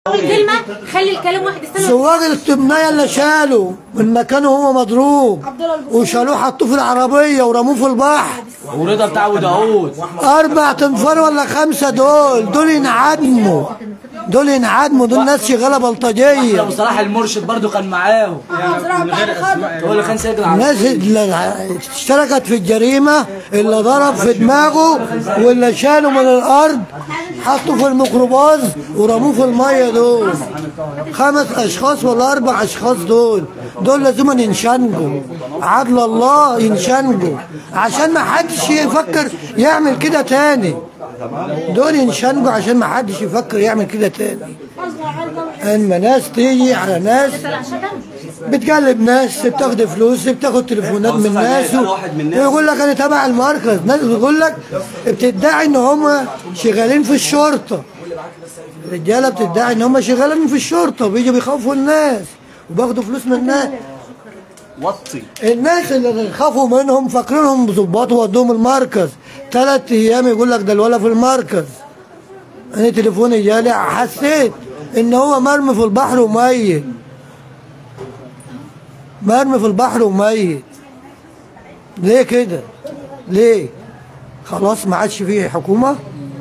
الكلمه خلي الكلام واحد استنى زواج التبنية اللي شالوا من مكانه هو مضروب وشالوه حطوه في العربية ورموه في البحر ورضا بتاع ابو داوود أربع تنفار ولا خمسة دول دول ينعدموا دول ينعدموا دول ناس شغالة بلطجية ابو صلاح المرشد برضو كان معاهم هو اللي كان ساكن على الناس اللي اشتركت في الجريمة اللي ضرب في دماغه واللي شالوا من الأرض حطوا في الميكروباص ورموه في المية دول خمس أشخاص ولا أربع أشخاص دول دول لازم ينشنجوا عدل الله ينشنجوا عشان ما حدش يفكر يعمل كده تاني دول ينشنجوا عشان ما حدش يفكر يعمل كده تاني اما ناس تيجي على ناس بتقلب ناس بتاخد فلوس بتاخد تليفونات من ناس ويقول لك انا تبع المركز ناس بيقول لك بتدعي ان هم شغالين في الشرطه رجاله بتدعي ان هم شغالين في الشرطه وبيجوا بيخافوا الناس وبياخدوا فلوس من الناس وطي الناس اللي خافوا منهم فاكرينهم ظباط ودوهم المركز ثلاث ايام يقول لك ده الولا في المركز انا تليفوني جالي حسيت ان هو مرمي في البحر وميت مرمي في البحر وميت ليه كده ليه خلاص ما عادش فيه حكومه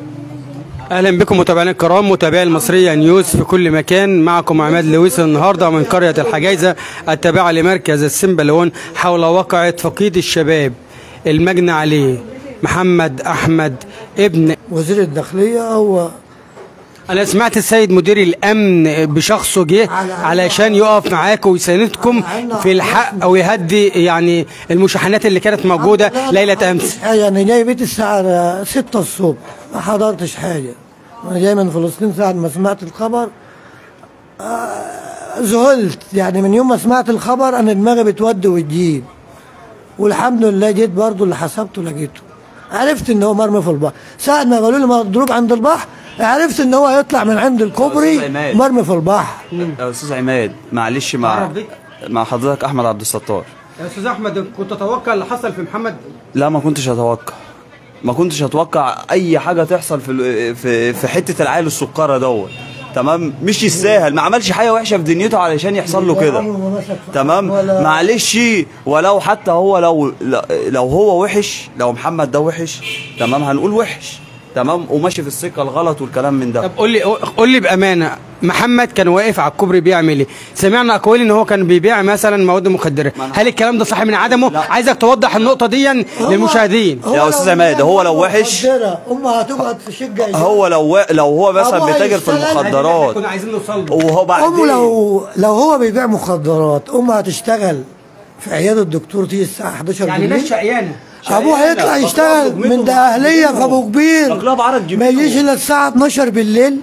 اهلا بكم متابعينا الكرام متابعي المصريه نيوز في كل مكان معكم عماد لويس النهارده من قريه الحجايزه التابعه لمركز السنبلون حول واقعه فقيد الشباب المجني عليه محمد احمد ابن وزير الداخليه هو انا سمعت السيد مدير الامن بشخصه جه علشان يقف معاكم ويساندكم في الحق ويهدي يعني المشاحنات اللي كانت موجوده ليله امس حاجه انا جاي بيت الساعه 6 الصبح ما حضرتش حاجه انا جاي من فلسطين ساعه ما سمعت الخبر آه، ذهلت يعني من يوم ما سمعت الخبر انا دماغي بتودي وتجيب والحمد لله جيت برضو اللي حسبته لقيته عرفت ان هو مرمي في البحر ساعة ما قالوا لي مضروب عند البحر عرفت ان هو هيطلع من عند الكوبري عماد. مرمي في البحر يا استاذ عماد معلش مع أعرف بيك؟ مع حضرتك احمد عبد الستار يا استاذ احمد كنت تتوقع اللي حصل في محمد لا ما كنتش اتوقع ما كنتش اتوقع اي حاجه تحصل في ال- في في حته العيل السكره دوت تمام مش يستاهل ما عملش حاجه وحشه في دنيته علشان يحصل له كده عمره ما مسك في- تمام ولا- معلش ولو حتى هو لو لو هو وحش لو محمد ده وحش تمام هنقول وحش تمام وماشي في السكه الغلط والكلام من ده طب قول لي قول لي بامانه محمد كان واقف على الكوبري بيعمل ايه؟ سمعنا اقوال ان هو كان بيبيع مثلا مواد مخدره، هل الكلام ده صح من عدمه؟ عايزك توضح النقطه دي للمشاهدين. هو يا لو أستاذ عماد، هو لو وحش- مخدرة، امها هتقعد تشجع هو لو لو هو مثلا أبوها بيتاجر في يشتغل. المخدرات كنا عايزين نوصل له. وهو امه بعدين لو لو هو بيبيع مخدرات امه هتشتغل في عياده الدكتور تيجي الساعه 11 يعني بالليل ناس شقيانه ابوه هيطلع يشتغل من دقهليه في ابو كبير اغلب عرض ما جبينه. يجيش الا الساعه 12 بالليل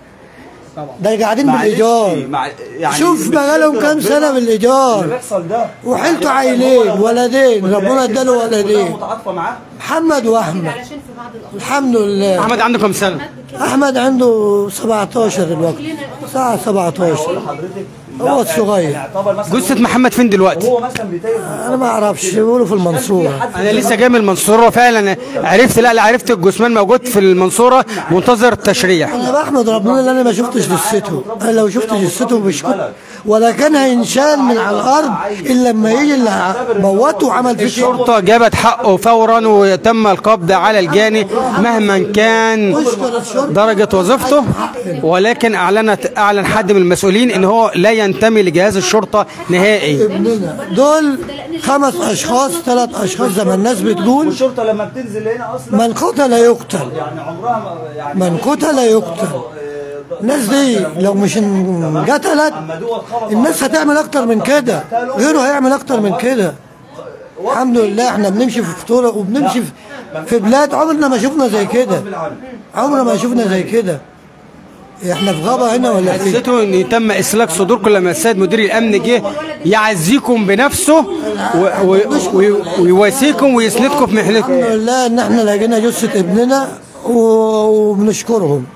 ده قاعدين معلش، بالايجار مع- يعني شوف من بقالهم ست كام ربنا سنه اللي بالايجار بيحصل ده وحيلته عيلين ولدين ربنا اداله ولدين متعاطفه معاه محمد واحمد الحمد لله احمد عنده كام سنه؟ احمد عنده 17 دلوقتي ساعه 17 هو الصغير يعتبر مثلا جثه محمد فين دلوقتي؟ هو مثلا بيتاجر انا ما اعرفش بيقولوا في المنصوره انا لسه جاي من المنصوره فعلا عرفت لا لا عرفت الجثمان موجود في المنصوره منتظر التشريح. انا بحمد ربنا ان انا ما شفتش جثته انا لو شفت جثته مش كنت ولا كان هينشال من على الارض الا لما يجي اللي موته وعمل فيه كده الشرطه جابت حقه فورا وتم القبض على الجاني مهما كان نشكر الشرطه درجة وظيفته ولكن أعلنت أعلن حد من المسؤولين إن هو لا ينتمي لجهاز الشرطة نهائي ابننا دول خمس اشخاص ثلاث اشخاص زي ما الناس بتقول والشرطه لما بتنزل هنا اصلا من قتل يقتل يعني عمرها ما يعني من قتل يقتل الناس دي لو مش انقتلت الناس هتعمل اكتر من كده غيره هيعمل اكتر من كده الحمد لله احنا بنمشي في طرق وبنمشي في- في بلاد عمرنا ما شفنا زي كده عمرنا ما شفنا زي كده احنا في غابه هنا ولا في حسيتوا ان تم اسلاك صدوركم لما السيد مدير الامن جه يعزيكم بنفسه و- و- و- ويواسيكم ويسندكم في محنتكم الحمد لله ان احنا لقينا جثه ابننا و- وبنشكرهم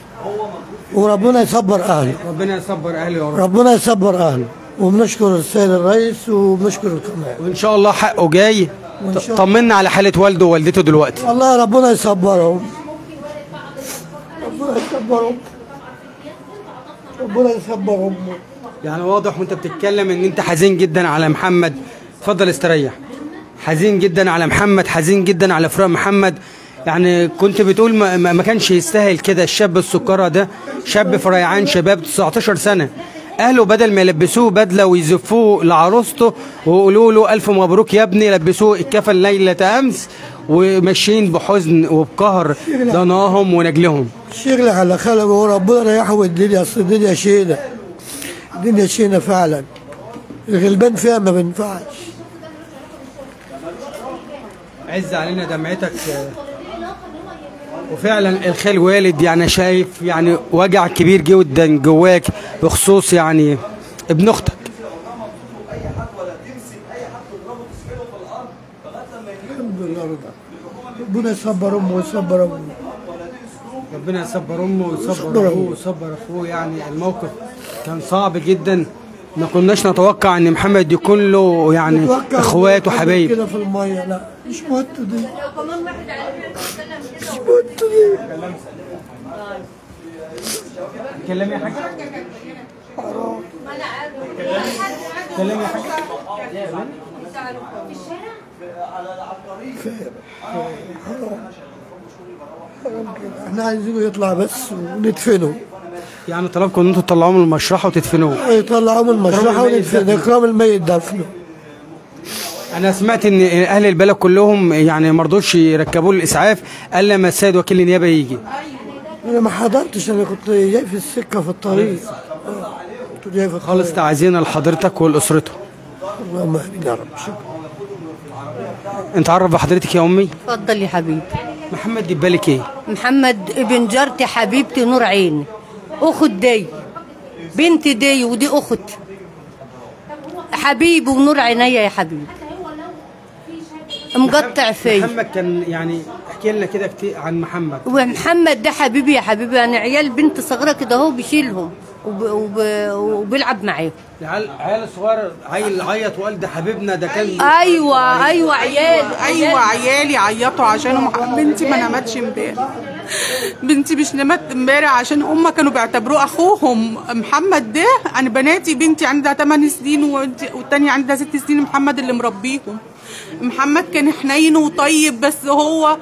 وربنا يصبر اهله ربنا يصبر اهلي يا رب ربنا يصبر اهله وبنشكر السيد الرئيس وبنشكر القناه وان شاء الله حقه جاي وإن شاء الله. طمنا على حاله والده ووالدته دلوقتي والله ربنا يصبرهم ربنا يصبرهم ربنا يصبر امه يعني واضح وانت بتتكلم ان انت حزين جدا على محمد اتفضل استريح حزين جدا على محمد حزين جدا على فراق محمد يعني كنت بتقول ما, ما ما كانش يستاهل كده الشاب السكرة ده شاب فريعان شباب 19 سنة اهله بدل ما يلبسوه بدله ويزفوه لعروسته ويقولوا له الف مبروك يا ابني لبسوه الكفن ليله امس وماشيين بحزن وبقهر ضناهم ونجلهم شغل على خلقه وربنا ريحه والدنيا اصل الدنيا شينه الدنيا شينه فعلا الغلبان فيها ما بينفعش عز علينا دمعتك وفعلا الخال والد يعني شايف يعني وجع كبير جدا جواك بخصوص يعني ابن اختك الحمد لله رب ربنا يصبر امه ويصبر ابوه ربنا يصبر امه ويصبر يصبر ابوه ويصبر اخوه يعني الموقف كان صعب جدا ما كناش نتوقع ان محمد يكون له يعني متوقع اخوات حد وحبايب كده في الميه لا مش موت دي مش موت دي كلمي يا حاج كلمي يا حاج احنا عايزينه يطلع بس وندفنه يعني طلبكم ان انتوا تطلعوه من المشرحه وتدفنوه يطلعوه من المشرحه إكرام الميت وندفنه دفنه. اكرام الميت دفنه انا سمعت ان اهل البلد كلهم يعني ما رضوش يركبوا له الاسعاف الا لما السيد وكيل النيابه يجي انا ما حضرتش انا كنت جاي في السكه في الطريق آه، كنت جاي في الطريق خالص تعزينا لحضرتك ولاسرته اللهم امين يا رب شكرا انت عرف بحضرتك يا امي اتفضل يا حبيبي محمد دي بالك ايه محمد ابن جارتي حبيبتي نور عيني اخت دي بنت دي ودي اخت حبيبي ونور عينيا يا حبيبي مقطع فيا محمد كان يعني احكي لنا كده كتير عن محمد ومحمد ده حبيبي يا حبيبي يعني عيال بنت صغيره كده اهو بيشيلهم وب... وب... وبيلعب معاهم العيال عيال صغير عيل عيط وقال ده حبيبنا ده كان ايوه ايوه عيال ايوه عيالي عيطوا عشان مح- بنتي ما نامتش امبارح بنتي مش نامت امبارح عشان هم كانوا بيعتبروه اخوهم محمد ده انا بناتي بنتي عندها 8 سنين وانت- والتانية عندها 6 سنين محمد اللي مربيهم محمد كان حنين وطيب بس هو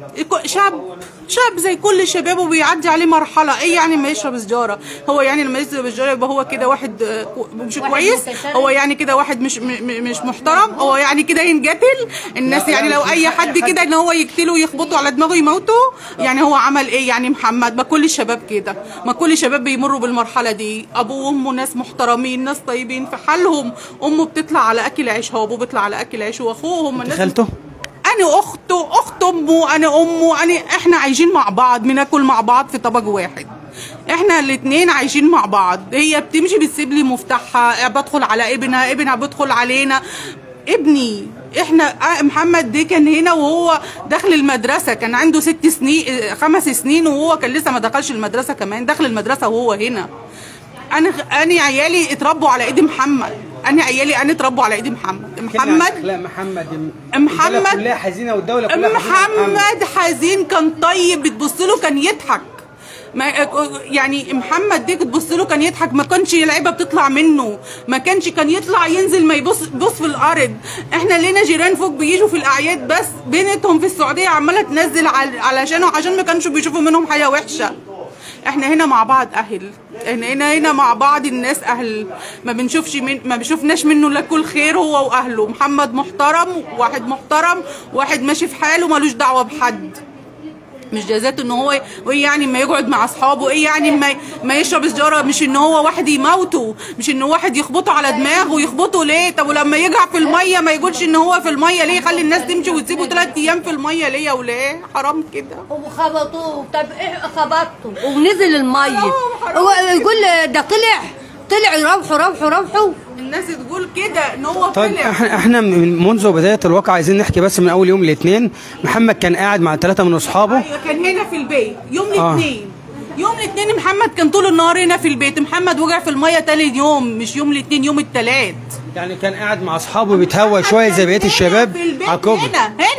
شاب شاب زي كل الشباب وبيعدي عليه مرحلة ايه يعني ما يشرب سجارة هو يعني لما يشرب سجارة يبقى هو كده واحد آه، كو- مش واحد كويس متشرد. هو يعني كده واحد مش م- م- مش محترم هو يعني كده ينقتل الناس يعني لو اي حد كده ان هو يقتله ويخبطه على دماغه يموته يعني هو عمل ايه يعني محمد ما كل الشباب كده ما كل الشباب بيمروا بالمرحله دي ابوه وامه ناس محترمين ناس طيبين في حالهم امه بتطلع على اكل عيشها وابوه بيطلع على اكل عيشه واخوه هم الناس خالته انا اخته اخت امه انا امه انا احنا عايشين مع بعض بناكل مع بعض في طبق واحد احنا الاتنين عايشين مع بعض هي بتمشي بتسيب لي مفتاحها بدخل على ابنها ابنها بدخل علينا ابني احنا آه، محمد ده كان هنا وهو داخل المدرسه كان عنده ست سنين آه، خمس سنين وهو كان لسه ما دخلش المدرسه كمان داخل المدرسه وهو هنا انا انا عيالي اتربوا على ايد محمد انا عيالي انا اتربوا على ايد محمد محمد لا محمد محمد- البلد كلها حزينه والدوله كلها حزينة محمد حزين كان طيب بتبص له كان يضحك ما يعني محمد ديك تبص له كان يضحك ما كانش لعيبه بتطلع منه ما كانش كان يطلع ينزل ما يبص بص في الارض احنا لينا جيران فوق بيجوا في الاعياد بس بنتهم في السعوديه عماله تنزل على- علشانه عشان ما كانش بيشوفوا منهم حاجه وحشه احنا هنا مع بعض اهل احنا هنا هنا مع بعض الناس اهل ما بنشوفش من ما بنشوفناش منه الا كل خير هو واهله محمد محترم واحد محترم واحد ماشي في حاله ملوش دعوه بحد مش جازاته ان هو وايه يعني ما يقعد مع اصحابه ايه يعني ما ما يشرب سجاره مش ان هو واحد يموته مش ان واحد يخبطه على دماغه ويخبطه ليه طب ولما يقع في الميه ما يقولش ان هو في الميه ليه يخلي الناس تمشي وتسيبه ثلاث ايام في الميه ليه يا وليه حرام كده وخبطوه طب ايه خبطته ونزل الميه حرام، حرام. هو يقول ده طلع طلع يروحوا روحوا روحوا الناس تقول كده ان هو طيب طلع احنا احنا من منذ بدايه الواقع عايزين نحكي بس من اول يوم الاثنين محمد كان قاعد مع ثلاثه من اصحابه ايوه كان هنا في البيت يوم آه. الاثنين يوم الاثنين محمد كان طول النهار هنا في البيت محمد وقع في الميه تالت يوم مش يوم الاثنين يوم الثلاث يعني كان قاعد مع اصحابه بيتهوى شويه زي بقيه الشباب في البيت على كوبري هنا هنا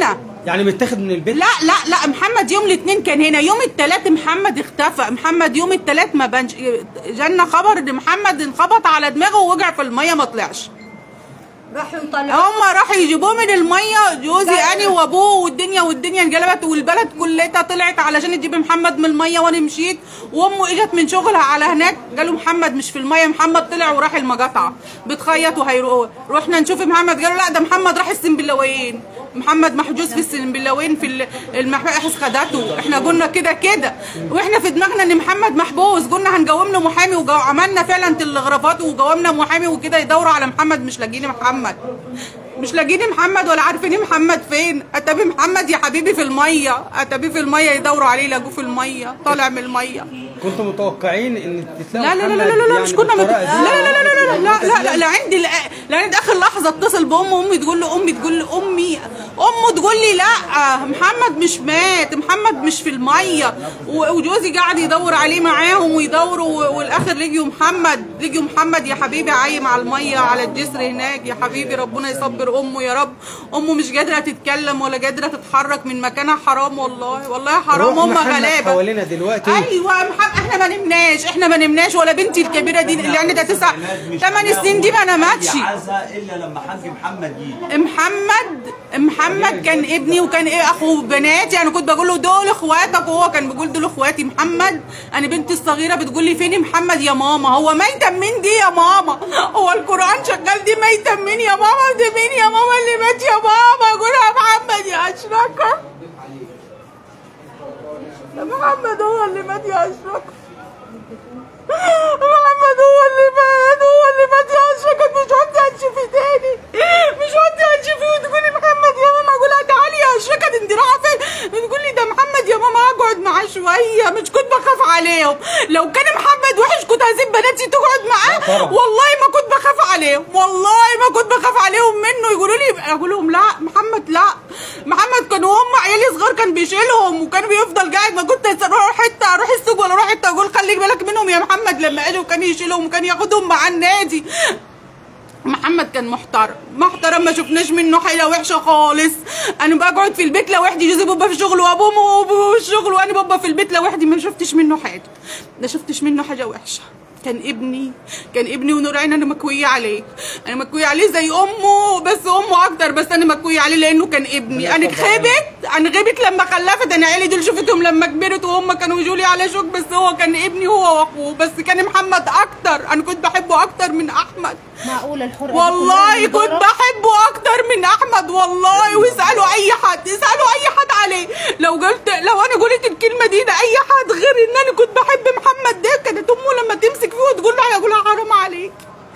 يعني متاخد من البيت لا لا لا محمد يوم الاثنين كان هنا يوم الثلاث محمد اختفى محمد يوم الثلاث ما بانش جالنا خبر ان محمد انخبط على دماغه ووقع في الميه ما طلعش راحوا يطلعوا هم راحوا يجيبوه من الميه جوزي انا وابوه والدنيا والدنيا انقلبت والبلد كلها طلعت علشان تجيب محمد من الميه وانا مشيت وامه اجت من شغلها على هناك قالوا محمد مش في الميه محمد طلع وراح المقاطعه بتخيط وهيروح رحنا نشوف محمد قالوا لا ده محمد راح السنبلاوين محمد محجوز في السنبلاوين في ال- المحبس خدته احنا قلنا كده كده واحنا في دماغنا ان محمد محبوس قلنا هنقوم له محامي وعملنا فعلا تلغرافات وقومنا محامي وكده يدوروا على محمد مش لاقيين محمد مش لاقيين محمد ولا عارفين محمد فين اتابي محمد يا حبيبي في الميه اتابي في الميه يدوروا عليه يلاقوه في الميه طالع من الميه كنتوا متوقعين ان تتلاقوا لا لا لا لا محمد لا, لا يعني مش كنا مت... لا بالطريقة دي؟ لا لا لا لا لا لا لا لا عندي لا لا عند اخر لحظه اتصل بامه امي تقول له امي تقول له امي امه تقول لي لا محمد مش مات محمد مش في الميه و- وجوزي قاعد يدور عليه معاهم ويدوروا والاخر لقيوا محمد لقيوا محمد يا حبيبي عايم على الميه على الجسر هناك يا حبيبي ربنا يصبر امه يا رب امه مش قادره تتكلم ولا قادره تتحرك من مكانها حرام والله والله حرام روح هم محمد غلابه حوالينا دلوقتي ايوه محمد احنا ما نمناش احنا ما نمناش ولا بنتي الكبيره دي اللي عندها تسع ثمان سنين دي ما نامتش الا لما حاج محمد يجي محمد محمد كان ابني وكان ايه اخو بناتي انا كنت بقول له دول اخواتك وهو كان بيقول دول اخواتي محمد انا بنتي الصغيره بتقول لي فين محمد يا ماما هو ميتم مين دي يا ماما هو القران شغال دي ميتم مين يا ماما دي مين يا ماما اللي مات يا ماما اقول يا محمد يا اشركه يا محمد هو اللي مات يا اشركه محمد هو اللي مات هو اللي مات يا اشركه مش ودي هتشوفي تاني مش ودي هتشوفي وتقولي محمد يا ماما اقول لها تعالي يا اشركه انت رايحه فين بتقول لي ده محمد يا ماما اقعد معاه شويه مش كنت بخاف عليهم لو كان محمد وحش كنت هسيب بناتي تقعد معاه والله ما كنت بخاف عليهم والله ما كنت بخاف عليهم منه يقولوا لي اقول لهم لا محمد لا محمد كانوا هم عيالي صغار كان بيشيلهم وكان بيفضل قاعد ما كنت اروح حته اروح السوق ولا اروح حته اقول خليك بالك منهم يا محمد لما اجوا كان يشيلهم وكان ياخدهم مع النادي محمد كان محترم محترم ما شفناش منه حاجه وحشه خالص انا بقعد في البيت لوحدي جوزي بابا في الشغل وابوه في الشغل وانا بابا في البيت لوحدي ما شفتش منه حاجه ما شفتش منه حاجه وحشه كان ابني كان ابني ونور عين انا مكويه عليه انا مكويه عليه زي امه بس امه اكتر بس انا مكويه عليه لانه كان ابني انا خبت انا غبت لما خلفت انا عيالي دول شفتهم لما كبرت وهم كانوا يجوا لي على شوك بس هو كان ابني هو واخوه بس كان محمد اكتر انا كنت بحبه اكتر من احمد معقولة الحرقة دي والله كلها كنت للدرجة؟ بحبه اكتر من احمد والله واسالوا اي حد اسالوا اي حد عليه لو قلت لو انا قلت الكلمه دي لاي حد غير ان انا كنت بحب محمد ده كانت امه لما تمسك فيه وتقول له هيقول لها حرام عليك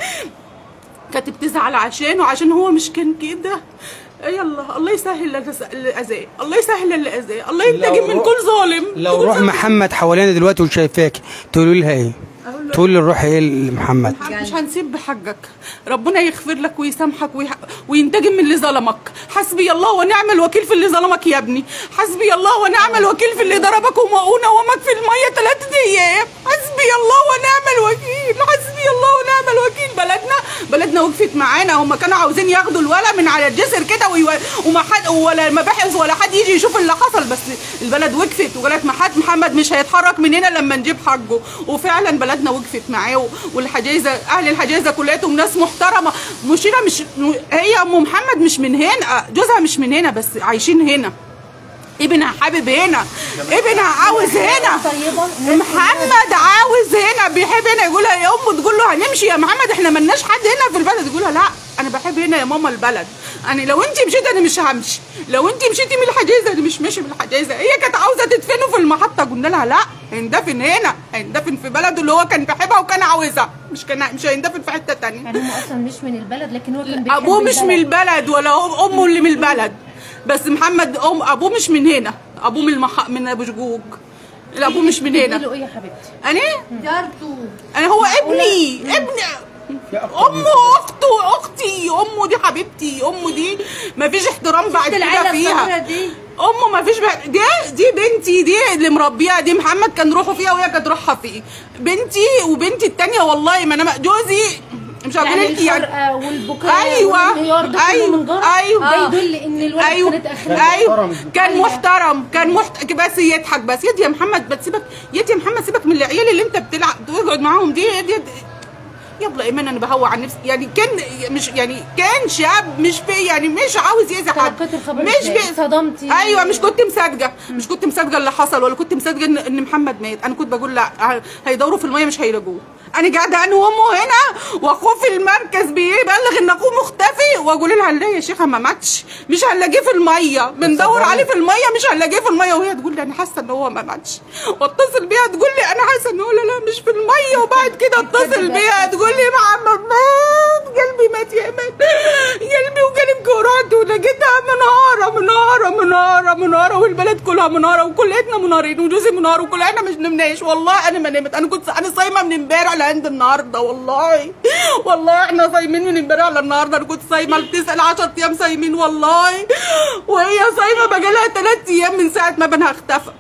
كانت بتزعل عشانه عشان هو مش كان كده يلا الله يسهل الاذى الله يسهل الاذى الله ينتقم من لو- كل ظالم لو روح محمد حوالينا دلوقتي وشايفاك تقولي لها ايه تقول لي الروح ايه لمحمد مش هنسيب بحقك ربنا يغفر لك ويسامحك ويح... وينتقم من اللي ظلمك حسبي الله ونعم الوكيل في اللي ظلمك يا ابني حسبي الله ونعم الوكيل في اللي ضربك وم- ونومك في الميه ثلاثة ايام حسبي الله ونعم الوكيل حسبي الله ونعم الوكيل بلدنا بلدنا وقفت معانا هم كانوا عاوزين ياخدوا الولا من على الجسر كده ويو... وما حد ولا مباحث ولا حد يجي يشوف اللي حصل بس البلد وقفت وقالت ما حد محمد مش هيتحرك من هنا لما نجيب حقه وفعلا بلدنا وقفت معاه والحجايزه اهل الحجايزه كلهم ناس محترمه مشيره مش م- هي ام محمد مش من هنا جوزها مش من هنا بس عايشين هنا ابنها حابب هنا ابنها عاوز هنا طيبة محمد عاوز هنا بيحب هنا يقول لها يا ام تقول له هنمشي يا محمد احنا ملناش حد هنا في البلد يقول لها لا انا بحب هنا يا ماما البلد انا لو انت مشيت انا مش همشي لو انت مشيتي من الحجازه انا مش ماشي من الحجازه هي كانت عاوزه تدفنه في المحطه قلنا لها لا هندفن هنا هندفن في بلده اللي هو كان بيحبها وكان عاوزها مش كان مش هيندفن في حته تانية يعني هم اصلا مش من البلد لكن هو كان بيحب ابوه مش من البلد. البلد ولا هو امه اللي من البلد بس محمد أم ابوه مش من هنا ابوه من المح... من ابو جوج لا ابوه مش من هنا له ايه يا حبيبتي انا جارته انا هو ابني ابني امه اخته اختي امه دي حبيبتي امه دي مفيش احترام بعد كده العيله الصغيره فيها دي امه مفيش بقى دي دي بنتي دي اللي مربيها دي محمد كان روحه فيها وهي كانت روحها فيه بنتي وبنتي التانية والله ما انا جوزي مش هقول يعني لك يعني الحرقه والبكاء أيوة، والانهيار ده أيوة، كله من جرى أيوة. ده يدل ان الولد ايوه كانت اخلاق ايوه كان محترم كان محت... بس يضحك بس يد يا محمد بس سيبك يد يا محمد سيبك من العيال اللي انت بتلعب تقعد معاهم دي يد يد يلا ايمان انا بهوى عن نفسي يعني كان مش يعني كان شاب مش في يعني مش عاوز يأذي حد تلقيت الخبر مش ازاي؟ في صدمتي ايوه مش كنت مصدقه مش كنت مصدقه اللي حصل ولا كنت مصدقه ان, إن محمد مات انا كنت بقول لا هيدوروا في الميه مش هيلاقوه انا قاعده انا وامه هنا واخوه في المركز بيبلغ ان اخوه مختفي واقول لها لا يا شيخه ما ماتش مش هنلاقيه في الميه بندور عليه في الميه مش هنلاقيه في الميه وهي تقول لي انا حاسه ان هو ما ماتش واتصل بيها تقول لي انا حاسه ان هو لا لا مش في الميه وبعد كده اتصل بيها تقول لي محمد مات قلبي مات يا ايمان قلبي وقلب كرات ولقيتها منهاره منهاره منهاره منهاره والبلد كلها منهاره وكلتنا منهارين وجوزي منهار وكلنا مش نمناش والله انا ما نمت انا كنت انا صايمه من امبارح لعند النهارده والله والله احنا صايمين من امبارح للنهارده انا كنت صايمه بتسال 10 ايام صايمين والله وهي صايمه بقالها 3 ايام من ساعه ما بنها اختفى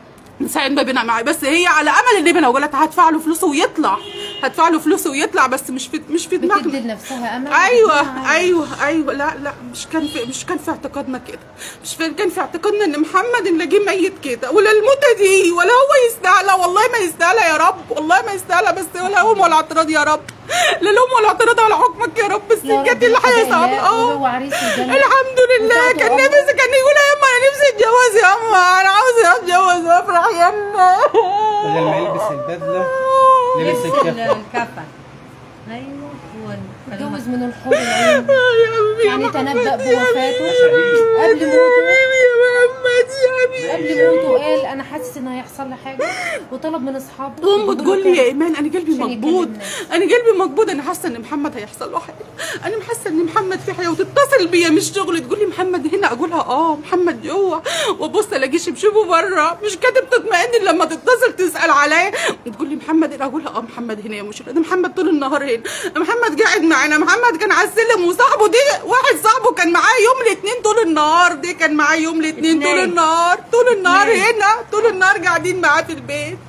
من ساعه ما بينا معي بس هي على امل ان ابنها وقالت هدفع له فلوسه ويطلع هدفع له فلوسه ويطلع بس مش في مش في بتدي دماغنا لنفسها امل ايوه ايوه ايوه لا لا مش كان في مش كان في اعتقادنا كده مش في كان في اعتقادنا ان محمد نلاقيه ميت كده ولا الموتة دي ولا هو يستاهلها والله ما يستاهلها يا رب والله ما يستاهلها بس ولا هم ولا اعتراض يا رب لا لهم ولا اعتراض على حكمك يا رب بس يا رب بجد اللي الحمد هيصعب لله، اه وهو عريس الجنة. الحمد لله وتاخده كان أمه. نفسي كان يقول يا اما انا نفسي اتجوز يا اما انا عاوز اتجوز وافرح يا اما بدل ما يلبس البدله لبس لبس الكفن الكفن ايوه هو اتجوز من الحور العين يا حبيبي يعني يا تنبأ محمد، يا بوفاته حبيبي، قبل يا موته. حبيبي يا محمد يا حبيبي قبل موته قال انا حاسس ان هيحصل لي حاجه وطلب من اصحابه وامه تقول لي يا ايمان انا قلبي عشان مقبوض يكلمنا. انا قلبي مقبوض انا حاسه ان محمد هيحصل له حاجه انا حاسه ان محمد في حاجه وتتصل بيا مش شغل تقول لي محمد هنا اقولها اه محمد جوه وابص الاقيه شبشبه بره مش كاتب تطمئن لما تتصل تسال عليه تقول لي محمد هنا اقولها اه محمد هنا يا مشرف ده محمد طول النهار هنا محمد قاعد معانا محمد كان على السلم وصاحبه دي واحد صاحبه كان معاه يوم الاثنين طول النهار دي كان معاه يوم الاثنين طول اتنين. النهار طول النهار اتنين. هنا طول النهار قاعدين معاه في البيت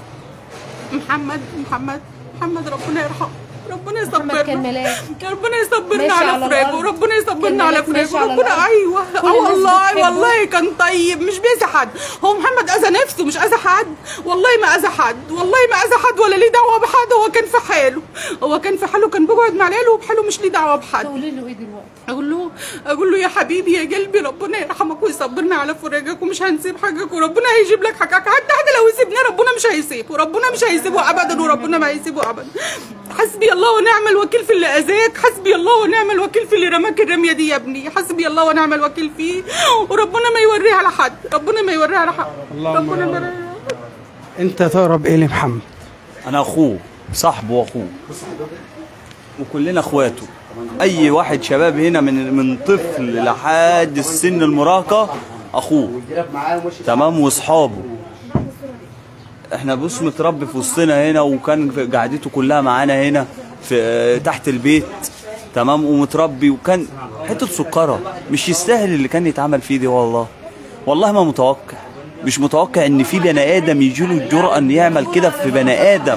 محمد محمد محمد ربنا يرحمه ربنا محمد كان يصبرنا ملاك ربنا يصبرنا ماشي على على فراقه الأرض. ربنا كان يصبرنا على ملاك ماشي فراقه على ربنا الأرض. ايوه كل اه الناس والله بتحبه. والله كان طيب مش بيأذي حد هو محمد اذى نفسه مش اذى حد والله ما اذى حد والله ما اذى حد ولا ليه دعوه بحد هو كان في حاله هو كان في حاله كان بيقعد مع العيال وبحاله مش ليه دعوه بحد تقولي له ايه دلوقتي اقول له اقول له يا حبيبي يا قلبي ربنا يرحمك ويصبرنا على فراقك ومش هنسيب حقك وربنا هيجيب لك حقك حتى حتى لو يسيبنا ربنا مش هيسيب وربنا مش هيسيبه ابدا وربنا ما هيسيبه ابدا حسبي الله ونعم الوكيل في اللي اذاك حسبي الله ونعم الوكيل في اللي رماك الرميه دي يا ابني حسبي الله ونعم الوكيل فيه وربنا ما يوريها على حد ربنا ما يوريها على حد اللهم ربنا يا ما انت تقرب ايه لمحمد انا اخوه صاحبه واخوه وكلنا اخواته اي واحد شباب هنا من من طفل لحد السن المراهقه اخوه تمام واصحابه احنا بص متربي في وسطنا هنا وكان في قعدته كلها معانا هنا في آه، تحت البيت تمام ومتربي وكان حته سكره مش يستاهل اللي كان يتعمل فيه دي والله والله ما متوقع مش متوقع ان في بني ادم يجيله الجرأة ان يعمل كده في بني ادم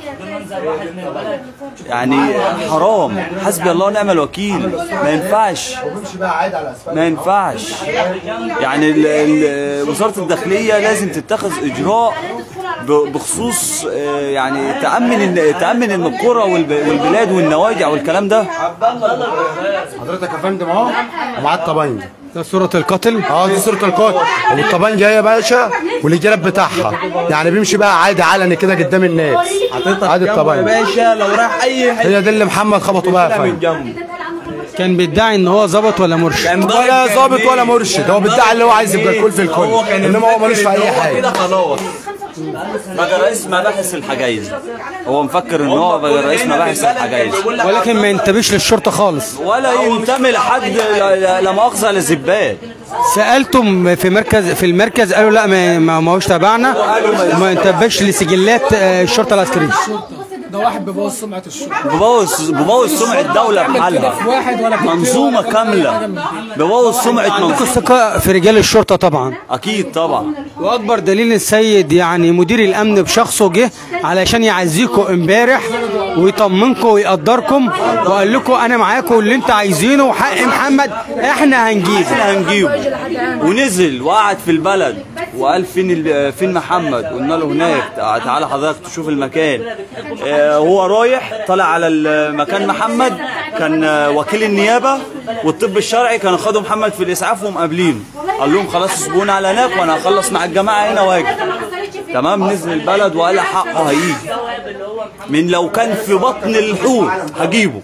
يعني حرام حسبي الله ونعم الوكيل ما ينفعش ما ينفعش يعني ال- ال- وزارة الداخلية لازم تتخذ إجراء ب- بخصوص آه، يعني تأمن إن- تأمن إن القرى والب- والبلاد والنواجع والكلام ده حضرتك يا فندم اهو ومعاه الطبنجه ده صورة القاتل اه دي صوره القاتل والطبنجه هي يا باشا والجراب بتاعها يعني بيمشي بقى عادي علني كده قدام الناس عادي الطبنجه باشا لو راح أي هي دي اللي محمد خبطه بقى يا فندم جنبه كان بيدعي ان هو ظابط ولا مرشد ولا ظابط ولا مرشد هو بيدعي اللي هو عايز يبقى الكل في الكل انما هو ملوش في اي حاجه خلاص بقى رئيس مباحث الحجايز هو مفكر ان هو بقى رئيس مباحث الحجايز ولكن ما ينتبهش للشرطة خالص ولا ينتمي لحد لا- لا لا مؤاخذه للزبال سألتم في مركز في المركز قالوا لا ما ما ما هوش تبعنا وما ينتبهش لسجلات آه، الشرطة العسكرية ده واحد بيبوظ سمعه الشغل ببوظ ببوظ سمعه الدوله كده في بحالها واحد ولا في منظومه اتنين ولا كامله ببوظ سمعه عندكم منظومه الثقه في رجال الشرطه طبعا اكيد طبعا واكبر دليل السيد يعني مدير الامن بشخصه جه علشان يعزيكم امبارح ويطمنكم ويقدركم وقال لكم انا معاكم اللي انت عايزينه وحق محمد احنا هنجيبه احنا هنجيبه ونزل وقعد في البلد وقال فين ال- فين محمد قلنا له هناك تع- تعالى حضرتك تشوف المكان آه، هو رايح طلع على ال- مكان محمد كان آه، وكيل النيابه والطب الشرعي كان خدوا محمد في الاسعاف ومقابلينه قال لهم خلاص اسبونا على هناك وانا هخلص مع الجماعه هنا واجي تمام نزل البلد وقال حقه هيجي من لو كان في بطن الحوت هجيبه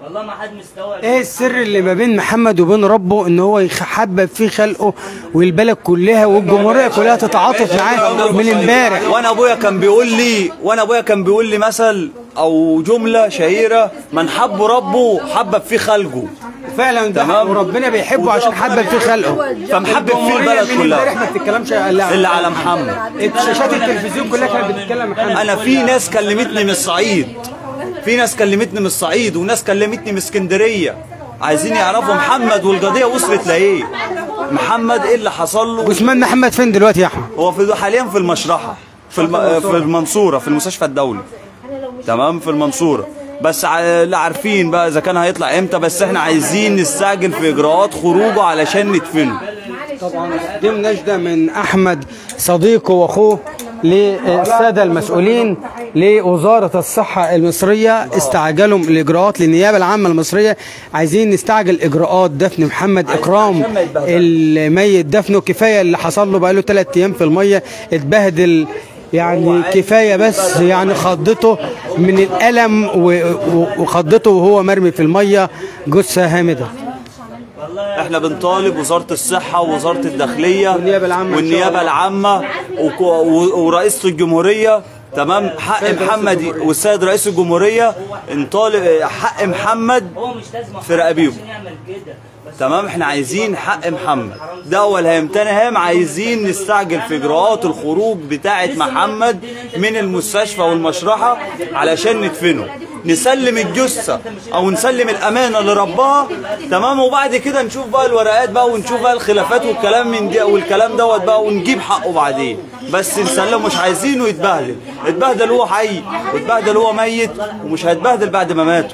ايه السر اللي ما بين محمد وبين ربه ان هو يحبب في خلقه والبلد كلها والجمهوريه كلها تتعاطف معاه من امبارح وانا ابويا كان بيقول لي وانا ابويا كان بيقول لي مثل او جمله شهيره من حب ربه حبب في خلقه فعلا ده تمام. وربنا بيحبه عشان حبب في خلقه فمحبب في البلد من امبارح كلها ما بتتكلمش الا الا على محمد شاشات التلفزيون كلها كانت بتتكلم محمد انا في ناس كلمتني من الصعيد في ناس كلمتني من الصعيد وناس كلمتني من اسكندريه عايزين يعرفوا محمد والقضيه وصلت لايه محمد ايه اللي حصل له جثمان محمد فين دلوقتي يا احمد هو في حاليا في المشرحه في الم... في المنصوره في المستشفى الدولي تمام في المنصوره بس ع- لا عارفين بقى اذا كان هيطلع امتى بس احنا عايزين نستعجل في اجراءات خروجه علشان ندفنه طبعا دي نجدة من احمد صديقه واخوه للساده المسؤولين لوزاره الصحه المصريه استعجلوا الاجراءات للنيابه العامه المصريه عايزين نستعجل اجراءات دفن محمد اكرام الميت دفنه كفايه اللي حصل له بقاله ثلاث ايام في الميه اتبهدل يعني كفايه بس يعني خضته من الالم و- و- وخضته وهو مرمي في الميه جثه هامده احنا بنطالب وزاره الصحه ووزاره الداخليه والنيابة العامة إن شاء والنيابه الله. العامه وك- و- ورئيسه الجمهوريه تمام حق محمد والسيد رئيس الجمهوريه نطالب حق محمد في رقابيهم تمام احنا عايزين حق محمد ده اول هام تاني هام عايزين نستعجل في اجراءات الخروج بتاعه محمد من المستشفى والمشرحه علشان ندفنه نسلم الجثه او نسلم الامانه لربها تمام وبعد كده نشوف بقى الورقات بقى ونشوف بقى الخلافات والكلام من دي والكلام دوت بقى ونجيب حقه بعدين بس نسلمه مش عايزينه يتبهدل اتبهدل هو حي واتبهدل هو ميت ومش هيتبهدل بعد ما ماته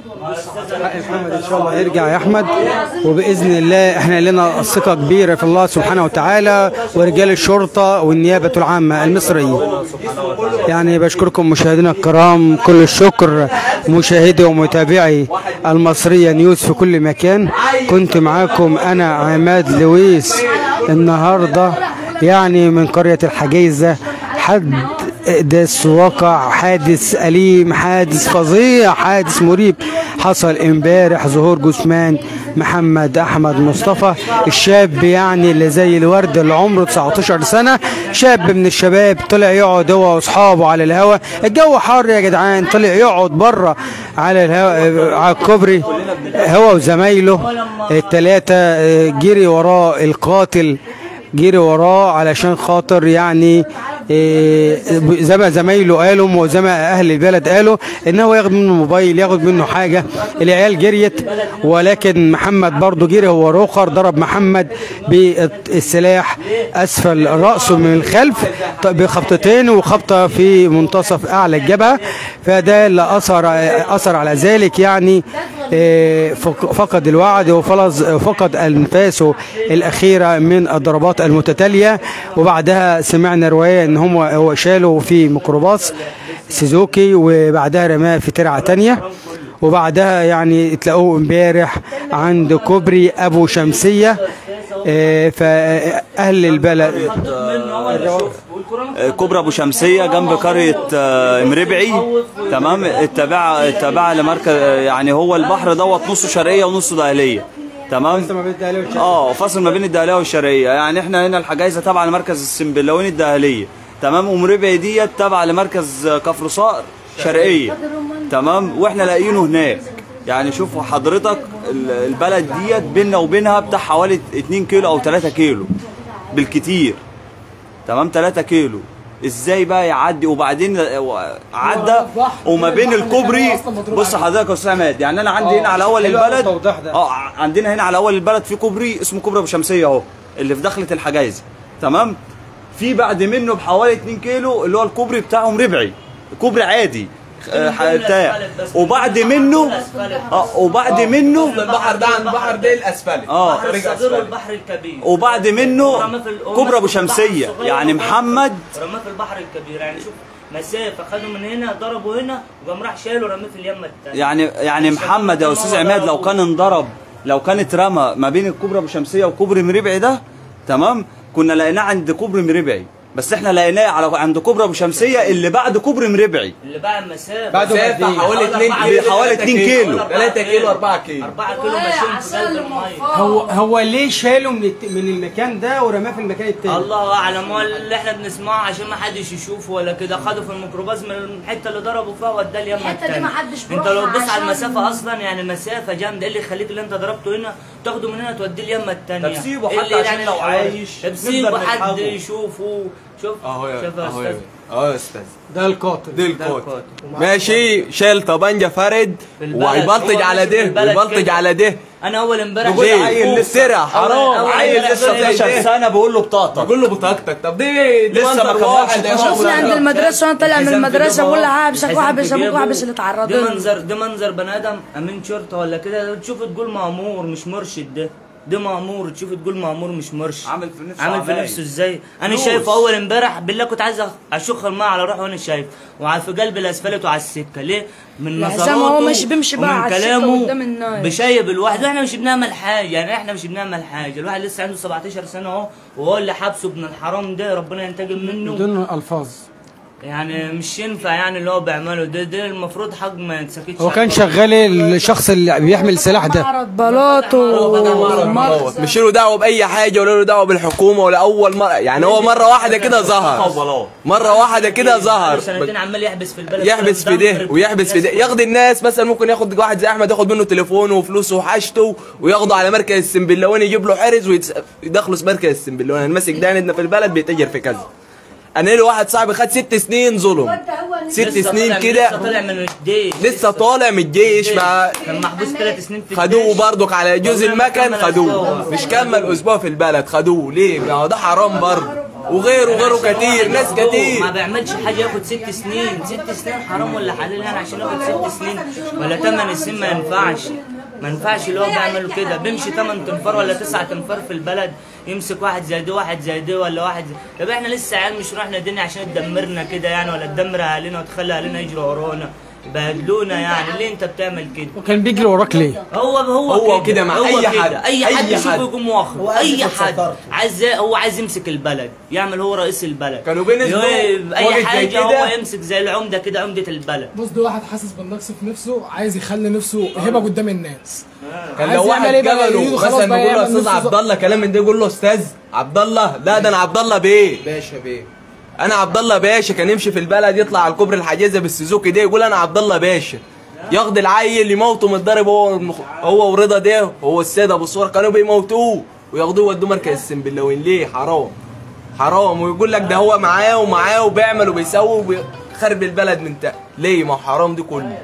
محمد ان شاء الله هيرجع يا احمد وباذن الله احنا لنا ثقه كبيره في الله سبحانه وتعالى ورجال الشرطه والنيابه العامه المصريه يعني بشكركم مشاهدينا الكرام كل الشكر مشاهدي ومتابعي المصريه نيوز في كل مكان كنت معاكم انا عماد لويس النهارده يعني من قريه الحجيزه حد حدث وقع حادث أليم حادث فظيع حادث مريب حصل امبارح ظهور جثمان محمد احمد مصطفى الشاب يعني اللي زي الورد اللي عمره 19 سنه شاب من الشباب طلع يقعد هو واصحابه على الهوا الجو حر يا جدعان طلع يقعد بره على الهوا على الكوبري هو وزمايله الثلاثه جري وراه القاتل جري وراه علشان خاطر يعني إيه، زي ما زمايله قالوا وزي ما اهل البلد قالوا ان هو ياخد منه موبايل ياخد منه حاجه العيال جريت ولكن محمد برضه جري هو روخر ضرب محمد بالسلاح اسفل راسه من الخلف ط- بخبطتين وخبطه في منتصف اعلى الجبهه فده اللي اثر اثر على ذلك يعني إيه، فق- فقد الوعي وفلز فقد انفاسه الاخيره من الضربات المتتاليه وبعدها سمعنا روايه ان هم هو شاله في ميكروباص سيزوكي وبعدها رماه في ترعه تانية وبعدها يعني تلاقوه امبارح عند كوبري ابو شمسيه إيه، فاهل البلد كوبرا ابو شمسيه جنب قريه آه، مربعي تمام التابعه التابعه لمركز يعني هو البحر دوت نصه شرقيه ونصه دهليه تمام اه فاصل ما بين الدهليه والشرقيه يعني احنا هنا الحجايزه تابعه لمركز السنبلاوين الدهليه تمام ومربعي ديت تابعه لمركز كفر صقر شرقيه تمام واحنا لاقيينه هناك يعني شوفوا حضرتك ال- البلد ديت بيننا وبينها بتاع حوالي 2 كيلو او 3 كيلو بالكتير تمام 3 كيلو ازاي بقى يعدي وبعدين عدى وما بين الكوبري بص حضرتك يا استاذ عماد يعني انا عندي هنا على اول حلو أوي البلد التوضيح ده. اه عندنا هنا على اول البلد في كوبري اسمه كوبري ابو شمسيه اهو اللي في دخله الحجايز تمام في بعد منه بحوالي 2 كيلو اللي هو الكوبري بتاعهم ربعي كوبري عادي آه، ح- بتاع وبعد منه اه وبعد منه البحر ده عن البحر ده الاسفلت اه رجع الصغير اسفلت والبحر الكبير وبعد منه رماه في ال- كوبري ابو شمسيه الصغير يعني ورماه- محمد رماه في البحر الكبير يعني شوف مسافه خدوا من هنا ضربوا هنا وقام راح شايله رماه في اليمه الثانيه يعني يعني محمد يا استاذ عماد لو كان انضرب لو كان اترمى ما بين الكوبري ابو شمسيه وكوبري مربعي ده تمام كنا لقيناه عند كوبري مربعي بس احنا لقيناه على عند كوبري ابو شمسيه اللي بعد كوبري مربعي اللي بعد مسافه بعده مسافه قد إيه؟ حوالي 2 كيلو حوالي 2 كيلو. 3 كيلو 4 كيلو 4 كيلو ماشيين في قلب الميه هو هو ليه شاله من الت... من المكان ده ورماه في المكان التاني الله اعلم هو اللي احنا بنسمعه عشان ما حدش يشوفه ولا كده خدوا في الميكروباص من الحته اللي ضربوا فيها وداه اليمه الحتة دي التانية ما حدش انت لو بيروحها تبص على عشان- المسافه اصلا يعني مسافه جامده ايه اللي يخليك اللي انت ضربته هنا تاخده من هنا توديه اليمه الثانيه طب سيبه حتى عشان لو عايش طب نقدر سيبه حد نلحقه. يشوفه شوف اهو يا شوف يا اهو يا استاذ اهو يا استاذ ده القاتل دي ده الكوت الكوت. ماشي شايل طبنجه فرد في البلد. وهيبلطج هو على ماشي في ده البلد ويبلطج كده. على ده انا اول امبارح بقول شايف عيل فوق. لسه أول- حرام أول عيل امبارح لسه شايف 16 سنه بقول له بطاقتك بقول له بطاقتك طب دي دي لسه ما منظر كملش واحد يا 12 شباب. شفنا عند المدرسه وانا طالع من الحزام في المدرسه جيبه بقول لها أهو. هابشك الحزام وحبش في ابوك جيبه. وحبش اللي اتعرض ده له منظر ده منظر بني ادم امين شرطه ولا كده تشوف تقول مامور مش مرشد ده ده مامور تشوف تقول مامور مش مرشد عامل في نفسه عامل في عمايل. نفسه ازاي انا فلوس. شايفه اول امبارح بالله كنت عايز اشخ الماء على روحي وانا شايف وعلى في قلب الاسفلت وعلى السكه ليه من لا، زي نظراته ما هو مش بيمشي بقى ومن على السكة كلامه قدام الناس. بشايب الواحد واحنا مش بنعمل حاجه يعني احنا مش بنعمل حاجه الواحد لسه عنده 17 سنه اهو وهو اللي حابسه ابن الحرام ده ربنا ينتقم منه بدون الفاظ يعني مش ينفع يعني اللي هو بيعمله ده ده المفروض حق ما يتسكتش هو كان عليه. شغال الشخص اللي بيحمل السلاح ده معرض بلاط ومخزن مش له دعوه باي حاجه ولا له دعوه بالحكومه ولا اول مره يعني هو مره واحده كده ظهر مره واحده كده ظهر سنتين عمال يحبس في البلد يحبس في ده ويحبس في ده ياخد الناس مثلا ممكن ياخد واحد زي احمد ياخد منه تليفونه وفلوسه وحاجته وياخده على مركز السنبلاوين يجيب له حرز ويدخله في مركز السنبلاوين انا ماسك ده عندنا في البلد بيتاجر في كذا انا له واحد صاحبي خد ست سنين ظلم ست سنين لسه كده طالع من الجيش لسه طالع من الجيش مع كان محبوس ثلاث سنين في خدوه الجيش. برضك على جزء والله ما المكن كمل خدوه أسبوع. مش كمل اسبوع في البلد خدوه ليه ما هو ده حرام برضه وغيره وغيره كتير ناس ما كتير بيعملش حاجه ياخد ست سنين ست سنين حرام ولا حلال يعني عشان ياخد ست سنين ولا ثمان سنين ما ينفعش ما ينفعش اللي هو بيعمل كده بيمشي 8 تنفار ولا 9 تنفار في البلد يمسك واحد زي ده واحد زي ده ولا واحد زي طب احنا لسه عيال مش رحنا الدنيا عشان تدمرنا كده يعني ولا تدمر اهالينا وتخلي اهالينا يجروا ورانا يبهدلونا يعني ليه انت بتعمل كده وكان بيجري وراك ليه؟ هو هو, هو كده مع هو أي كده. حد. اي أي حد يشوفه حد. يقوم واخد اي حد عايز هو عايز يمسك البلد يعمل هو رئيس البلد كانوا بينزلوا يو- واقف اي زي حاجه كده. هو يمسك زي العمده كده عمده البلد بص ده واحد حاسس بالنقص في نفسه عايز يخلي نفسه هبه قدام الناس كان عايز لو يعمل واحد إيه بقى؟ جبله يريده خلاص مثلا بقى نقول له يعمل استاذ نفسه عبد الله كلام من ده يقول له استاذ عبد الله لا ده انا عبد الله بيه باشا بيه انا عبد الله باشا كان يمشي في البلد يطلع على الكوبري الحجازه بالسوزوكي ده يقول انا عبد الله باشا ياخد العيل يموته متضرب هو والمخ- هو ورضا ده هو السيد ابو الصور كانوا بيموتوه وياخدوه يودوه مركز السنبلاوين ليه حرام حرام ويقول لك ده هو معاه ومعاه وبيعمل وبيسوي وبيخرب البلد من تحت ليه ما هو حرام دي كله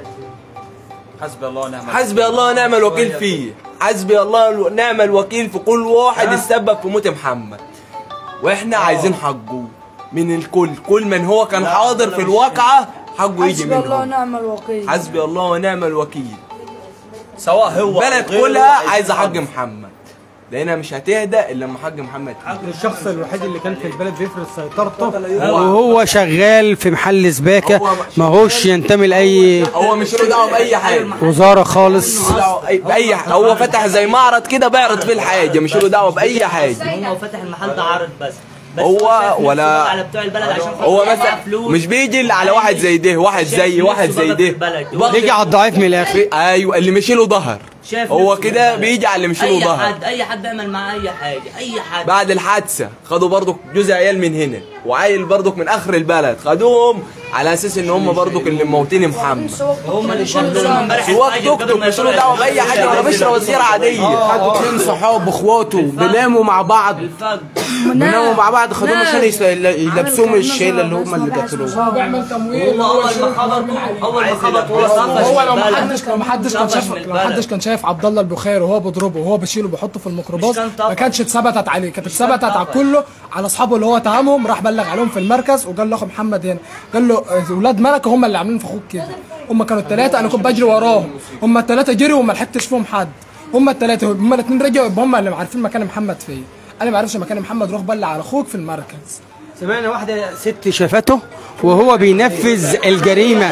حسبي الله ونعم حسبي الله ونعم الوكيل فيه حسبي الله ونعم الوكيل في كل واحد يتسبب في موت محمد واحنا عايزين حقه من الكل كل من هو كان حاضر في الواقعة حقه يجي حسبي الله منه ونعم الوكيل حسبي الله ونعم الوكيل سواء هو البلد أو غيره كلها عايز عايزة حق. حق محمد لأنها مش هتهدى إلا لما حق محمد يجي. الشخص الوحيد اللي كان في البلد بيفرض سيطرته وهو شغال في محل سباكه ما هوش ينتمي لاي هو مش له دعوة بأي حاجة وزاره خالص له دعوة بأي- بأي حاجة هو فتح زي معرض كده بيعرض فيه الحاجة مش له دعوة بأي حاجة هو فتح المحل ده عارض بس بس هو شايف نفسه ولا- بقى على بتوع البلد عشان خاطر هو معاه مثلا فلوس. مش بيجي على واحد زي ده واحد شايف زي نفسه واحد بقى زي في ده البلد. بيجي على الضعيف من الاخر ايوه اللي مشي له ظهر شايف هو نفسه كده بالبلد. بيجي على اللي مشي له اي ظهر حد اي حد بيعمل معاه اي حاجه اي حد بعد الحادثه خدوا برضك جزء عيال من هنا وعيل برضك من اخر البلد خدوهم على اساس ان هم برضو اللي موتين محمد هم اللي شغلوا امبارح سواق الفجر توك توك قبل ما مش له يدخلوا دعوه باي حاجه ولا بشرة وزيره عاديه خدوا اتنين صحاب اخواته بيناموا مع بعض الفجر بيناموا مع بعض خدوهم نام. عشان يس- يلبسوهم الشيله اللي هم اللي قتلوه هو بيعمل تمويل هو اول يشيل ما خبط من عليه. اول ما خبط هو طفش هو لو من البلد. محدش لو محدش كان طفش شاف من لو البلد. محدش كان شايف عبد الله البخاري وهو بيضربه وهو بيشيله بيحطه في الميكروباص مش كان طفش. ما كانتش اتثبتت عليه كانت اتثبتت على كله على اصحابه اللي هو اتهمهم راح بلغ عليهم في المركز وقال له اخو محمد هنا قال له آه، ولاد ملكه هم اللي عاملين في اخوك كده هم كانوا الثلاثه انا كنت بجري وراهم هم الثلاثه جريوا وما لحقتش فيهم حد هم الثلاثه هم الاثنين رجعوا يبقى هم اللي عارفين مكان محمد فين انا ما عرفش مكان محمد روح بلغ على اخوك في المركز سمعنا واحدة ست شافته وهو بينفذ الجريمة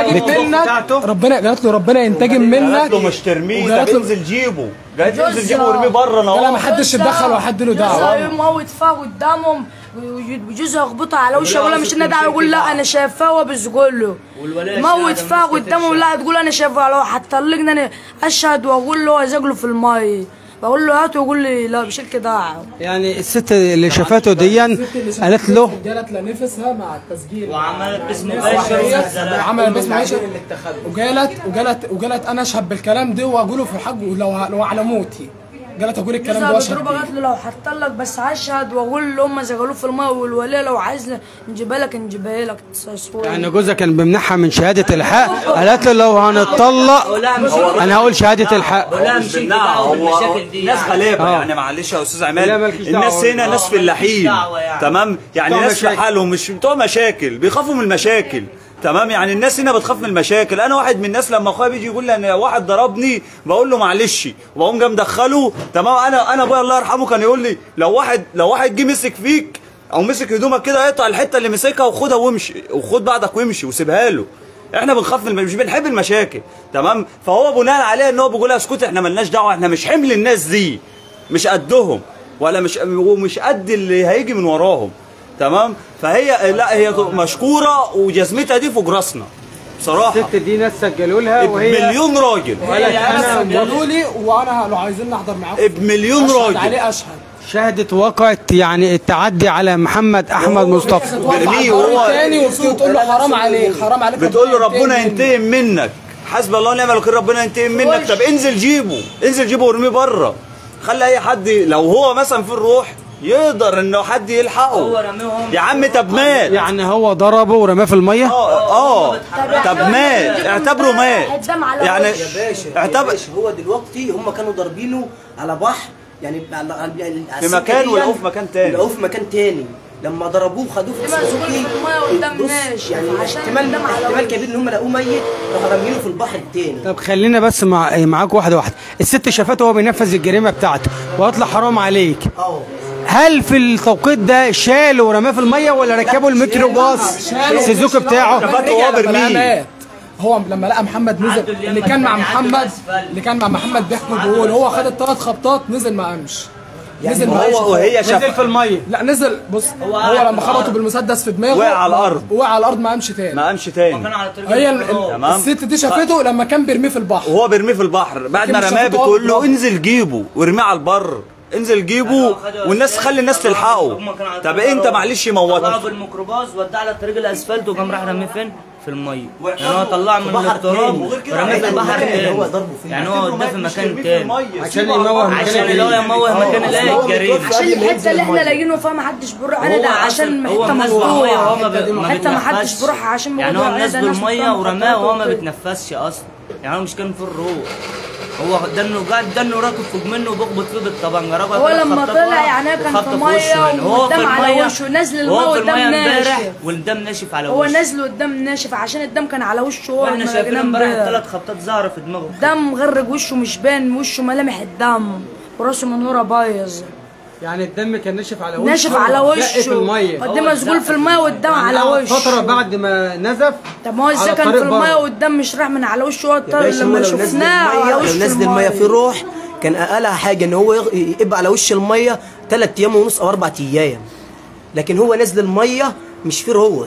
بتاعته ربنا قالت له ربنا ينتقم منك قالت له مش ترميه وقالت ده له- انزل جيبه قالت له انزل جيبه وارميه بره انا لا اهو ما حدش يتدخل ولا حد له دعوه يموت فيها قدامهم وجوزها يخبطها على وشه يقول لها مش انا دعوه يقول لا انا شايفاه وبسجل له والولاية موت الشهادة فيها مسكت قدامه لا تقول انا شايفاه لو هتطلقني انا اشهد واقول له ازقله في المي بقول له هاته يقول لي لا مش دعوه يعني الست اللي شافته دي قالت له جالت لنفسها مع التسجيل وعملت باسم مباشر وعملت باسم مباشر وجالت وجالت وجالت انا اشهد بالكلام ده واقوله في حق لو لو على موتي قالت اقول الكلام ده جوزها واشهد بتضربها بيه. قالت له لو هتطلق بس هشهد واقول له هم زقلوه في المي والوليه لو عايز نجيبها لك نجيبها لك تصوير يعني جوزها كان بيمنعها من شهادة الحق قالت له لو هنتطلق انا هقول شهادة الحق لا مش بالله دعوه هو بالمشاكل دي ناس يعني. غلابه آه. يعني معلش يا استاذ عماد لا، مالكش دعوة. الناس هنا ناس آه، فلاحين مالكش دعوة يعني. تمام يعني بتوع ناس في مشاكل. حالهم مش بتوع مشاكل بيخافوا من المشاكل تمام يعني الناس هنا بتخاف من المشاكل انا واحد من الناس لما اخويا بيجي يقول لي انا واحد ضربني بقول له معلش وبقوم جاي مدخله تمام انا انا ابويا الله يرحمه كان يقول لي لو واحد لو واحد جه مسك فيك او مسك هدومك كده اقطع الحته اللي مسكها وخدها وامشي وخد بعضك وامشي وسيبها له احنا بنخاف من مش بنحب المشاكل تمام فهو بناء عليه ان هو بيقول اسكت احنا ملناش دعوه احنا مش حمل الناس دي مش قدهم ولا مش ومش قد اللي هيجي من وراهم تمام فهي لا هي مشكوره وجزمتها دي فوق راسنا بصراحه الست دي ناس سجلوا لها وهي بمليون راجل قالت انا قالوا لي وانا لو عايزين نحضر معاكم بمليون أشهد راجل عليه اشهد شهدت وقعت يعني التعدي على محمد احمد مصطفى برميه وهو وهو- تاني وتقول له حرام عليك حرام عليك بتقول له ربنا ينتقم ينتقم منك حسبي الله ونعم الوكيل ربنا ينتقم منك طب انزل جيبه انزل جيبه وارميه بره خلي اي حد لو هو مثلا في الروح يقدر انه حد هو يلحقه رميهم يا عم طب مات يعني هو ضربه ورماه في الميه اه اه طب مات اعتبره مات الدم على يعني وشه. يا باشا يا اعتبر باشا هو دلوقتي هم كانوا ضاربينه على بحر يعني على- على- على في السكة مكان دي ولقوه في مكان تاني. لقوه في مكان تاني لما ضربوه خدوه في لما زقلوه في المية قدام بص، ناس، يعني عشان احتمال الدم على احتمال وشه. كبير ان هم لقوه ميت راحوا رامينه في البحر التاني طب خلينا بس مع معاك واحده واحده الست شافته وهو بينفذ الجريمه بتاعته ويطلع حرام عليك اه هل في التوقيت ده شال ورماه في الميه ولا ركبوا الميكروباص السوزوكي بتاعه شافته وهو لما لقى برميه مات. هو لما لقى محمد عدوا نزل اليمة اللي كان مع التانية، عدوا محمد الأسفل. اللي كان مع محمد بيحكي بيقول هو خد الثلاث خبطات نزل ما قامش نزل ما هو قامش وهي نزل في شاف الميه لا نزل بص هو هو, قاعد لما على خبطه الأرض. بالمسدس في دماغه وقع على الأرض. وقع على الارض ما قامش تاني ما قامش كان تاني على طريق هي ال- الانفراد. ال- تمام. الست دي شافته لما كان بيرميه في البحر وهو بيرميه في البحر بعد ما لكن رماه شافته بتقول له وهو انزل جيبه وارميه على البر انزل جيبه والناس خلي الناس تلحقه هم كانوا على طب طريق انت الأرض. معلش طلعوا موتك بالميكروباص وداه على طريق الاسفلت وقام راح رميه فين؟ في الميه يعني هو طلع من بحر التراب تاني. وغير كده ورميه في عمل البحر المكان اللي تاني هو ضربه فيه. يعني هو وداه في مكان تاني عشان يموه مكان عشان اللي هو يموه مكان الاقي الجريمه عشان الحته اللي احنا لاقيينه فيها ما حدش بيروح عليها ده هو عشان أصلاً- هو حته منزل الميه وهو ما مفتوحه بي- ما حته ما حدش بيتنفسش. بيروح عشان يعني موجود هو عليها ده منزل ناس الميه بتعمل ورماه وهو ما خطوات بيتنفسش اصلا يعني هو مش كان في الروح هو دنه قاعد دنه راكب فوق منه وبيخبط فيه بالطبنجه راجل هو ثلاث لما خبطات طلع ورا يعني كان في وخبط مية وشه هنا. هو في والدم على الميه وشه، نزل المية هو في والدم الميه امبارح ناشف. والدم ناشف على هو وشه نزل قدام ناشف عشان الدم كان على وشه هو واحنا لما شايفين لقيناه امبارح امبارح. ثلاث خبطات ظاهره في دماغه دم مغرق وشه مش باين وشه ملامح الدم وراسه من ورا بايظ يعني الدم كان ناشف على وشه ناشف على دق وشه في الميه قدام مسجول في الميه والدم على قعد وشه فتره بعد ما نزف طب ما هو ازاي على كان في الطريق الميه بره. والدم مش راح من على وشه هو يا الطريق باشا هو لما لو نزل شفناه على الميه وش لو نزل الميه في روح كان اقلها حاجه ان هو يغ- يبقى على وش الميه ثلاث ايام ونص او اربع ايام لكن هو نزل الميه مش في روح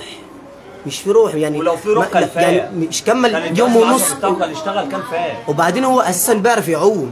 مش في روح يعني ولو في روح ما- كان لا، فاق. يعني مش كمل كان يوم الجهاز ونص العصبي بتاعه كان اشتغل كان فاق وبعدين هو اساسا بيعرف يعوم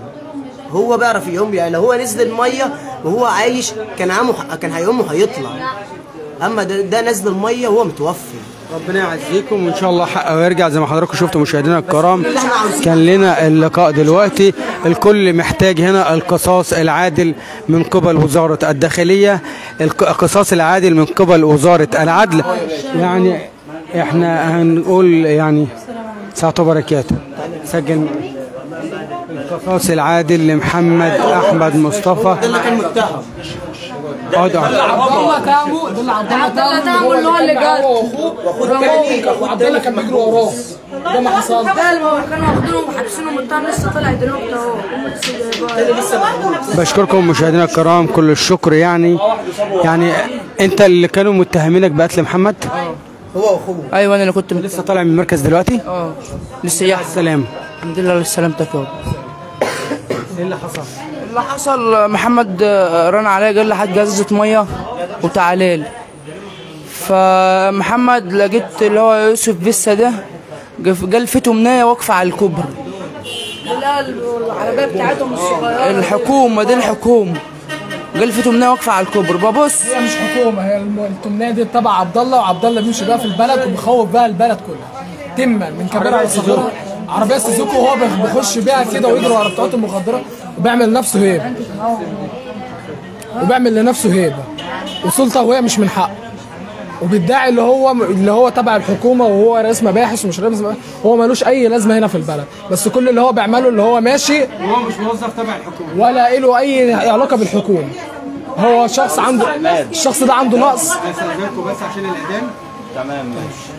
هو بيعرف يعوم يعني لو هو نزل الميه وهو عايش كان عامه كان هيعوم وهيطلع اما ده, ده نزل الميه وهو متوفي ربنا يعزيكم وان شاء الله حقه ويرجع زي ما حضراتكم شفتوا مشاهدينا الكرام كان لنا اللقاء دلوقتي الكل محتاج هنا القصاص العادل من قبل وزاره الداخليه الق- القصاص العادل من قبل وزاره العدل يعني احنا هنقول يعني ساعته بركاته سجل القصاص العادل لمحمد احمد مصطفى ده اللي كان متهم اقعد اقعد عبد الله تامو ده اللي عبد الله عبد الله تامو تامو اللي هو اللي كان جاب. هو واخوه واخوه التاني اخو عبد الله كان بيجري وراه ده ما حصل ده اللي هو كانوا واخدينهم وحابسينهم الطعم لسه طالع دلوقتي اهو لسه بشكركم مشاهدينا الكرام كل الشكر يعني يعني انت اللي كانوا متهمينك بقتل محمد هو واخوه ايوه انا اللي كنت لسه طالع من المركز دلوقتي اه لسه يحصل سلام الحمد لله لسلامتك يا رب ايه اللي حصل اللي حصل محمد آه، رن عليا قال لي هات جزة ميه وتعالى لي فمحمد لقيت اللي هو يوسف بيسا ده جف- قال في تمنية واقفة على الكوبري لا العربيه بتاعتهم الصغيره الحكومة دي الحكومة قال في تمنية واقفة على الكوبري ببص هي مش حكومه هي الم- التمنيه دي تبع عبد الله وعبد الله بيمشي بقى في البلد وبيخوف بقى البلد كلها تما من كبيره لصغيره عربيه سوزوكي وهو بيخ- بيخش بيها كده ويجري ورا بتوعات المخدرات وبيعمل لنفسه هيبه وبيعمل لنفسه هيبه وسلطه وهي مش من حقه وبيدعي اللي هو اللي هو تبع الحكومه وهو رئيس مباحث ومش رئيس مباحث هو ملوش اي لازمه هنا في البلد بس كل اللي هو بيعمله اللي هو ماشي هو مش موظف تبع الحكومه ولا له اي علاقه بالحكومه هو شخص عنده الشخص ده عنده نقص استاذنكم بس عشان الاذان تمام ماشي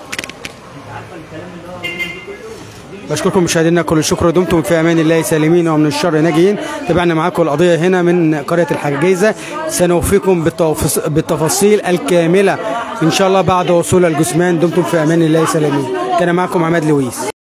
بشكركم مشاهدينا كل الشكر ودمتم في امان الله سالمين ومن الشر ناجين تابعنا معاكم القضيه هنا من قريه الحجيزه سنوفيكم بالتوفص- بالتفاصيل الكامله ان شاء الله بعد وصول الجثمان دمتم في امان الله سالمين كان معكم عماد لويس